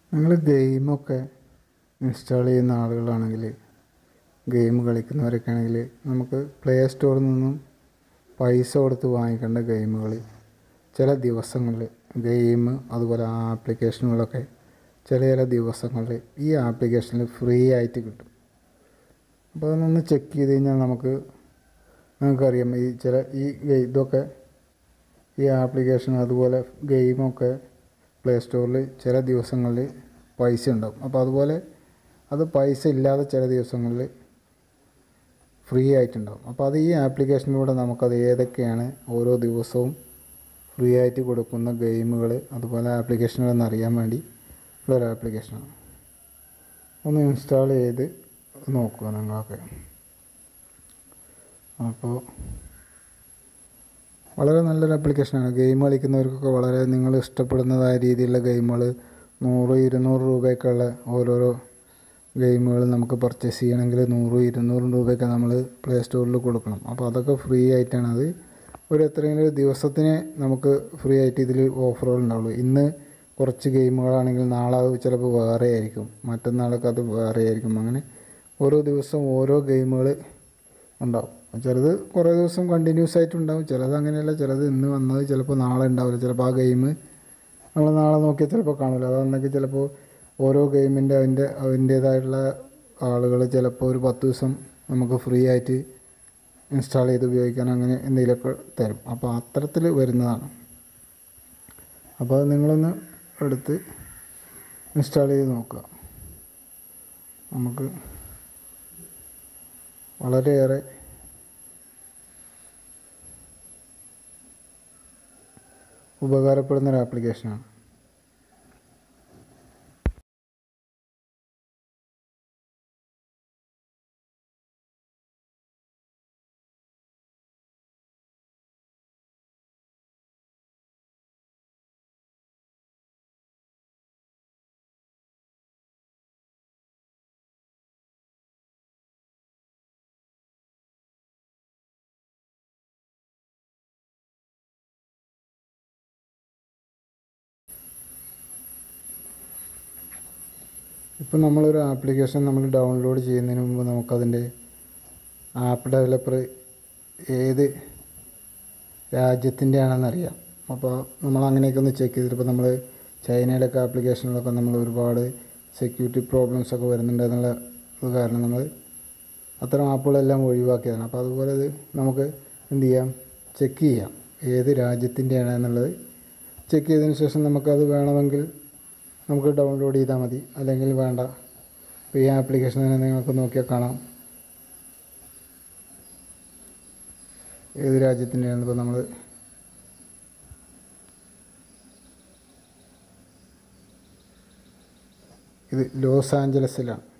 നിങ്ങൾ ഗെയിമൊക്കെ ഇൻസ്റ്റാൾ ചെയ്യുന്ന ആളുകളാണെങ്കിൽ ഗെയിം കളിക്കുന്നവരൊക്കെ ആണെങ്കിൽ നമുക്ക് പ്ലേ സ്റ്റോറിൽ നിന്നും പൈസ കൊടുത്ത് വാങ്ങിക്കേണ്ട ഗെയിമുകൾ ചില ദിവസങ്ങളിൽ ഗെയിം അതുപോലെ ആ ആപ്ലിക്കേഷനുകളൊക്കെ ചില ചില ദിവസങ്ങളിൽ ഈ ആപ്ലിക്കേഷനിൽ ഫ്രീ ആയിട്ട് കിട്ടും അപ്പോൾ അതൊന്ന് ചെക്ക് ചെയ്ത് കഴിഞ്ഞാൽ നമുക്ക് നമുക്കറിയാം ഈ ചില ഈ ഗെയ് ഇതൊക്കെ ഈ ആപ്ലിക്കേഷൻ അതുപോലെ ഗെയിമൊക്കെ പ്ലേ സ്റ്റോറിൽ ചില ദിവസങ്ങളിൽ പൈസ ഉണ്ടാവും അപ്പോൾ അതുപോലെ അത് പൈസ ഇല്ലാതെ ചില ദിവസങ്ങളിൽ ഫ്രീ ആയിട്ടുണ്ടാവും അപ്പോൾ അത് ഈ ആപ്ലിക്കേഷനിലൂടെ നമുക്കത് ഏതൊക്കെയാണ് ഓരോ ദിവസവും ഫ്രീ ആയിട്ട് കൊടുക്കുന്ന ഗെയിമുകൾ അതുപോലെ ആപ്ലിക്കേഷനുകളെന്ന് അറിയാൻ വേണ്ടി ഉള്ളൊരു ആപ്ലിക്കേഷനാണ് ഒന്ന് ഇൻസ്റ്റാൾ ചെയ്ത് നോക്കുക നിങ്ങളൊക്കെ അപ്പോൾ വളരെ നല്ലൊരു ആപ്ലിക്കേഷനാണ് ഗെയിം കളിക്കുന്നവർക്കൊക്കെ വളരെ നിങ്ങൾ ഇഷ്ടപ്പെടുന്നതായ രീതിയിലുള്ള ഗെയിമുകൾ നൂറ് ഇരുന്നൂറ് രൂപയൊക്കെയുള്ള ഓരോരോ ഗെയിമുകൾ നമുക്ക് പർച്ചേസ് ചെയ്യണമെങ്കിൽ നൂറ് ഇരുന്നൂറ് രൂപയൊക്കെ നമ്മൾ പ്ലേ സ്റ്റോറിൽ കൊടുക്കണം അപ്പോൾ അതൊക്കെ ഫ്രീ ആയിട്ടാണ് അത് ഒരു എത്രയെങ്കിലും ഒരു ദിവസത്തിന് നമുക്ക് ഫ്രീ ആയിട്ട് ഇതിൽ ഓഫറുകൾ ഉണ്ടാവുള്ളൂ ഇന്ന് കുറച്ച് ഗെയിമുകളാണെങ്കിൽ നാളെ അത് ചിലപ്പോൾ വേറെ ആയിരിക്കും മറ്റന്നാളൊക്കെ അത് വേറെ ആയിരിക്കും അങ്ങനെ ഓരോ ദിവസവും ഓരോ ഗെയിമുകൾ ഉണ്ടാവും ചിലത് കുറേ ദിവസം കണ്ടിന്യൂസ് ആയിട്ടുണ്ടാവും ചിലത് അങ്ങനെയല്ല ചിലത് ഇന്ന് വന്നത് ചിലപ്പോൾ നാളെ ഉണ്ടാവില്ല ചിലപ്പോൾ ആ ഗെയിം നമ്മൾ നാളെ നോക്കിയാൽ ചിലപ്പോൾ കാണില്ല അതാണെങ്കിൽ ചിലപ്പോൾ ഓരോ ഗെയിമിൻ്റെ അതിൻ്റെ അതിൻ്റേതായിട്ടുള്ള ആളുകൾ ചിലപ്പോൾ ഒരു പത്ത് ദിവസം നമുക്ക് ഫ്രീ ആയിട്ട് ഇൻസ്റ്റാൾ ചെയ്ത് ഉപയോഗിക്കാൻ അങ്ങനെ എന്തെങ്കിലുമൊക്കെ തരും അപ്പോൾ അത്തരത്തിൽ വരുന്നതാണ് അപ്പോൾ അത് നിങ്ങളൊന്ന് എടുത്ത് ഇൻസ്റ്റാൾ ചെയ്ത് നോക്കുക നമുക്ക് വളരെയേറെ ഉപകാരപ്പെടുന്ന ഒരു ആപ്ലിക്കേഷനാണ് ഇപ്പം നമ്മളൊരു ആപ്ലിക്കേഷൻ നമ്മൾ ഡൗൺലോഡ് ചെയ്യുന്നതിന് മുമ്പ് നമുക്കതിൻ്റെ ആപ്പ് ഡെവലപ്പർ ഏത് രാജ്യത്തിൻ്റെ ആണെന്നറിയാം അപ്പോൾ നമ്മൾ അങ്ങനെയൊക്കെ ഒന്ന് ചെക്ക് ചെയ്തിട്ട് ഇപ്പോൾ നമ്മൾ ചൈനയുടെയൊക്കെ ആപ്ലിക്കേഷനിലൊക്കെ നമ്മൾ ഒരുപാട് സെക്യൂരിറ്റി പ്രോബ്ലംസ് ഒക്കെ വരുന്നുണ്ട് എന്നുള്ള ഇത് കാരണം നമ്മൾ അത്തരം ആപ്പുകളെല്ലാം ഒഴിവാക്കിയതാണ് അപ്പോൾ അതുപോലെ ഇത് നമുക്ക് എന്ത് ചെയ്യാം ചെക്ക് ചെയ്യാം ഏത് രാജ്യത്തിൻ്റെയാണ് എന്നുള്ളത് ചെക്ക് ചെയ്തതിന് ശേഷം നമുക്കത് വേണമെങ്കിൽ നമുക്ക് ഡൗൺലോഡ് ചെയ്താൽ മതി അല്ലെങ്കിൽ വേണ്ട ഇപ്പോൾ ഈ ആപ്ലിക്കേഷൻ തന്നെ നിങ്ങൾക്ക് നോക്കിയാൽ കാണാം ഏത് രാജ്യത്തിൻ്റെയാണ് ഇപ്പോൾ നമ്മൾ ഇത് ലോസ് ആഞ്ചലസിലാണ്